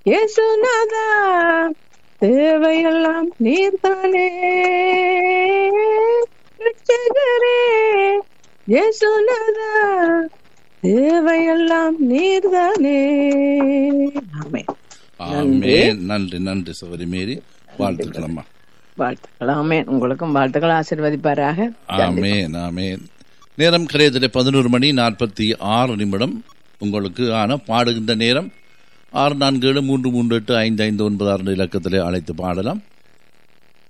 இயேசுநாதா தேவையெல்லாம் நீர்தானே ரட்சகரே இயேசுநாதா தேவையெல்லாம் நீர்தானே ஆமென் ஆமே நன்றி நன்றி சகோதரி மேரி வாழ்த்துக்கள் அம்மா வாழ்த்துக்கள் ஆமென் உங்களுக்கும் வாழ்த்துக்கள் ஆசீர்வதிப்பாராக ஆமேன் ஆமேன் நேரம் கரையத்தில் பதினோரு மணி நாற்பத்தி ஆறு நிமிடம் உங்களுக்கு ஆன பாடுகின்ற நேரம் ஆறு நான்கு ஏழு மூன்று மூன்று எட்டு ஐந்து ஐந்து ஒன்பது ஆறு இலக்கத்தில் அழைத்து பாடலாம்